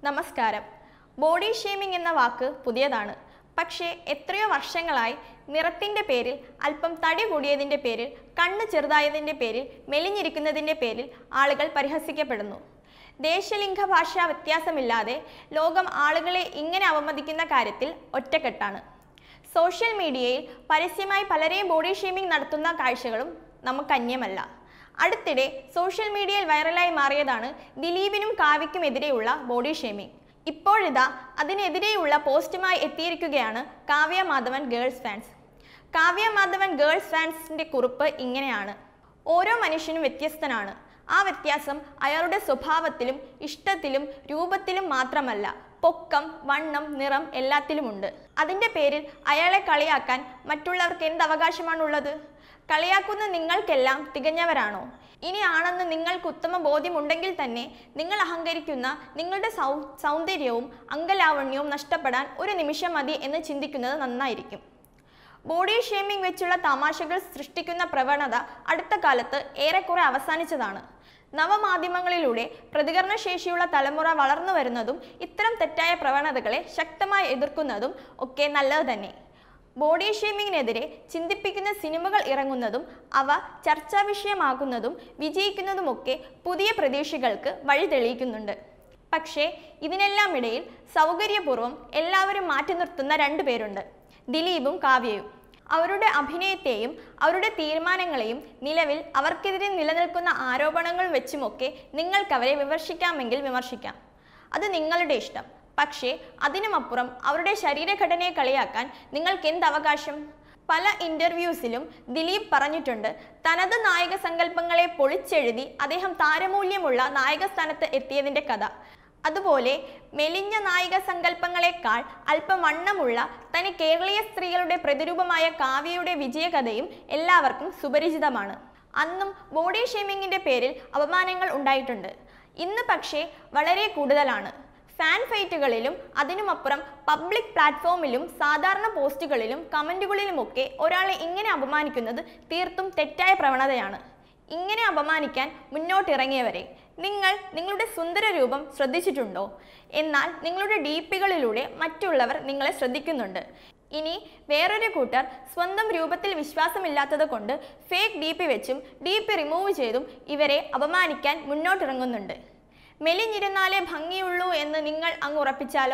നമസ്കാരം body shaming എന്ന വാക്ക് പുതിയതാണ് പക്ഷേ എത്രയോ വർഷങ്ങളായി നിറത്തിൻ്റെ പേരിൽ അല്പം തടി കൂടിയതിൻ്റെ പേരിൽ കണ്ണ് ചെറുതായതിൻ്റെ പേരിൽ മെലിഞ്ഞിരിക്കുന്നതിൻ്റെ പേരിൽ ആളുകൾ പരിഹസിക്കപ്പെടുന്നു ദേശലിംഗ ഭാഷാ വ്യത്യാസമില്ലാതെ ലോകം ആളുകളെ ഇങ്ങനെ അവമതിക്കുന്ന കാര്യത്തിൽ ഒറ്റക്കെട്ടാണ് സോഷ്യൽ മീഡിയയിൽ പരസ്യമായി പലരെയും ബോഡി ഷേമിംഗ് നടത്തുന്ന കാഴ്ചകളും നമുക്ക് അന്യമല്ല അടുത്തിടെ സോഷ്യൽ മീഡിയയിൽ വൈറലായി മാറിയതാണ് ദിലീപിനും കാവ്യയ്ക്കുമെതിരെയുള്ള ബോഡി ഷേമിംഗ് ഇപ്പോഴിതാ അതിനെതിരെയുള്ള പോസ്റ്റുമായി എത്തിയിരിക്കുകയാണ് Kavya Madhavan girls fans Kavya Madhavan girls ഫാൻസിന്റെ കുറിപ്പ് ഇങ്ങനെയാണ് ഓരോ മനുഷ്യനും വ്യത്യസ്തനാണ് ആ വ്യത്യാസം അയാളുടെ സ്വഭാവത്തിലും ഇഷ്ടത്തിലും രൂപത്തിലും മാത്രമല്ല പൊക്കം വണ്ണം നിറം എല്ലാത്തിലുമുണ്ട് അതിൻ്റെ പേരിൽ അയാളെ കളിയാക്കാൻ മറ്റുള്ളവർക്ക് എന്ത് അവകാശമാണുള്ളത് കളിയാക്കുന്ന നിങ്ങൾക്കെല്ലാം തികഞ്ഞവരാണോ ഇനി ആണെന്ന് നിങ്ങൾക്ക് ഉത്തമ ബോധ്യമുണ്ടെങ്കിൽ തന്നെ നിങ്ങൾ അഹങ്കരിക്കുന്ന നിങ്ങളുടെ സൗ സൗന്ദര്യവും അംഗലാവണ്യവും നഷ്ടപ്പെടാൻ ഒരു നിമിഷം മതി എന്ന് ചിന്തിക്കുന്നത് നന്നായിരിക്കും ബോഡി ഷേമിംഗ് വെച്ചുള്ള തമാശകൾ സൃഷ്ടിക്കുന്ന പ്രവണത അടുത്ത കാലത്ത് ഏറെക്കുറെ അവസാനിച്ചതാണ് നവമാധ്യമങ്ങളിലൂടെ പ്രതികരണശേഷിയുള്ള തലമുറ വളർന്നു വരുന്നതും ഇത്തരം തെറ്റായ പ്രവണതകളെ ശക്തമായി എതിർക്കുന്നതും ഒക്കെ നല്ലത് തന്നെ ബോഡി ഷേമിങ്ങിനെതിരെ ചിന്തിപ്പിക്കുന്ന സിനിമകൾ ഇറങ്ങുന്നതും അവ ചർച്ചാ വിഷയമാകുന്നതും വിജയിക്കുന്നതുമൊക്കെ പുതിയ പ്രതീക്ഷകൾക്ക് വഴി തെളിയിക്കുന്നുണ്ട് പക്ഷേ ഇതിനെല്ലാം ഇടയിൽ സൗകര്യപൂർവ്വം എല്ലാവരും മാറ്റി നിർത്തുന്ന രണ്ടു പേരുണ്ട് ദിലീപും കാവ്യയും അവരുടെ അഭിനയത്തെയും അവരുടെ തീരുമാനങ്ങളെയും നിലവിൽ അവർക്കെതിരെ നിലനിൽക്കുന്ന ആരോപണങ്ങൾ വെച്ചുമൊക്കെ നിങ്ങൾക്കവരെ വിമർശിക്കാമെങ്കിൽ വിമർശിക്കാം അത് നിങ്ങളുടെ ഇഷ്ടം പക്ഷേ അതിനുമപ്പുറം അവരുടെ ശരീരഘടനയെ കളിയാക്കാൻ നിങ്ങൾക്ക് എന്ത് അവകാശം പല ഇന്റർവ്യൂസിലും ദിലീപ് പറഞ്ഞിട്ടുണ്ട് തനത് നായക സങ്കല്പങ്ങളെ പൊളിച്ചെഴുതി അദ്ദേഹം താരമൂല്യമുള്ള നായക സ്ഥാനത്ത് എത്തിയതിന്റെ കഥ അതുപോലെ മെലിഞ്ഞ നായിക സങ്കല്പങ്ങളെക്കാൾ അല്പം വണ്ണമുള്ള തനി കേരളീയ സ്ത്രീകളുടെ പ്രതിരൂപമായ കാവ്യയുടെ വിജയകഥയും എല്ലാവർക്കും സുപരിചിതമാണ് അന്നും ബോഡി ഷേമിങ്ങിന്റെ പേരിൽ അപമാനങ്ങൾ ഉണ്ടായിട്ടുണ്ട് ഇന്ന് പക്ഷേ വളരെ കൂടുതലാണ് ഫാൻ ഫൈറ്റുകളിലും അതിനുമപ്പുറം പബ്ലിക് പ്ലാറ്റ്ഫോമിലും സാധാരണ പോസ്റ്റുകളിലും കമൻറ്റുകളിലുമൊക്കെ ഒരാളെ ഇങ്ങനെ അപമാനിക്കുന്നത് തീർത്തും തെറ്റായ പ്രവണതയാണ് ഇങ്ങനെ അപമാനിക്കാൻ മുന്നോട്ടിറങ്ങിയവരെ നിങ്ങൾ നിങ്ങളുടെ സുന്ദര രൂപം ശ്രദ്ധിച്ചിട്ടുണ്ടോ എന്നാൽ നിങ്ങളുടെ ഡി പികളിലൂടെ മറ്റുള്ളവർ നിങ്ങളെ ശ്രദ്ധിക്കുന്നുണ്ട് ഇനി വേറൊരു കൂട്ടർ സ്വന്തം രൂപത്തിൽ വിശ്വാസമില്ലാത്തത് കൊണ്ട് ഫേക്ക് ഡി പി വെച്ചും ഡി പി റിമൂവ് ചെയ്തും ഇവരെ അപമാനിക്കാൻ മുന്നോട്ടിറങ്ങുന്നുണ്ട് മെലിഞ്ഞിരുന്നാലേ ഭംഗിയുള്ളൂ എന്ന് നിങ്ങൾ അങ്ങ് ഉറപ്പിച്ചാലോ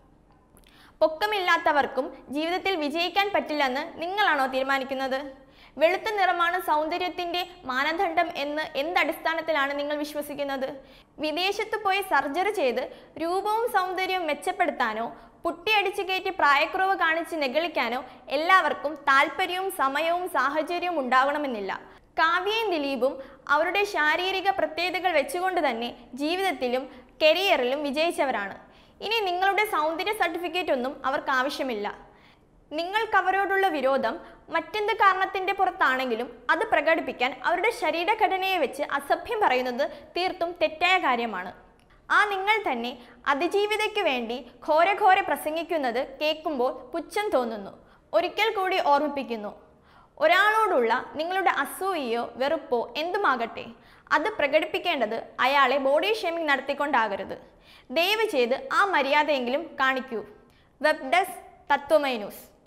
പൊക്കമില്ലാത്തവർക്കും ജീവിതത്തിൽ വിജയിക്കാൻ പറ്റില്ലെന്ന് നിങ്ങളാണോ തീരുമാനിക്കുന്നത് വെളുത്ത നിറമാണ് സൗന്ദര്യത്തിന്റെ മാനദണ്ഡം എന്ന് എന്തടിസ്ഥാനത്തിലാണ് നിങ്ങൾ വിശ്വസിക്കുന്നത് വിദേശത്ത് പോയി സർജറി ചെയ്ത് രൂപവും സൗന്ദര്യവും മെച്ചപ്പെടുത്താനോ പുട്ടിയടിച്ചു കയറ്റി പ്രായക്കുറവ് കാണിച്ച് നെഗളിക്കാനോ എല്ലാവർക്കും താല്പര്യവും സമയവും സാഹചര്യവും ഉണ്ടാകണമെന്നില്ല കാവ്യയും ദിലീപും അവരുടെ ശാരീരിക പ്രത്യേകതകൾ വെച്ചുകൊണ്ട് തന്നെ ജീവിതത്തിലും കരിയറിലും വിജയിച്ചവരാണ് ഇനി നിങ്ങളുടെ സൗന്ദര്യ സർട്ടിഫിക്കറ്റ് ഒന്നും അവർക്ക് ആവശ്യമില്ല നിങ്ങൾക്ക് അവരോടുള്ള വിരോധം മറ്റെന്ത് കാരണത്തിന്റെ പുറത്താണെങ്കിലും അത് പ്രകടിപ്പിക്കാൻ അവരുടെ ശരീരഘടനയെ വെച്ച് അസഭ്യം പറയുന്നത് തീർത്തും തെറ്റായ കാര്യമാണ് ആ നിങ്ങൾ തന്നെ അതിജീവിതയ്ക്ക് വേണ്ടി ഘോരഘോര പ്രസംഗിക്കുന്നത് കേൾക്കുമ്പോൾ പുച്ഛം തോന്നുന്നു ഒരിക്കൽ കൂടി ഓർമ്മിപ്പിക്കുന്നു ഒരാളോടുള്ള നിങ്ങളുടെ അസൂയയോ വെറുപ്പോ എന്തുമാകട്ടെ അത് പ്രകടിപ്പിക്കേണ്ടത് അയാളെ ബോഡി ഷേമിംഗ് നടത്തിക്കൊണ്ടാകരുത് ദയവ് ചെയ്ത് ആ മര്യാദയെങ്കിലും കാണിക്കൂ വെബ് ഡെസ്ക് തത്വമൈ ന്യൂസ്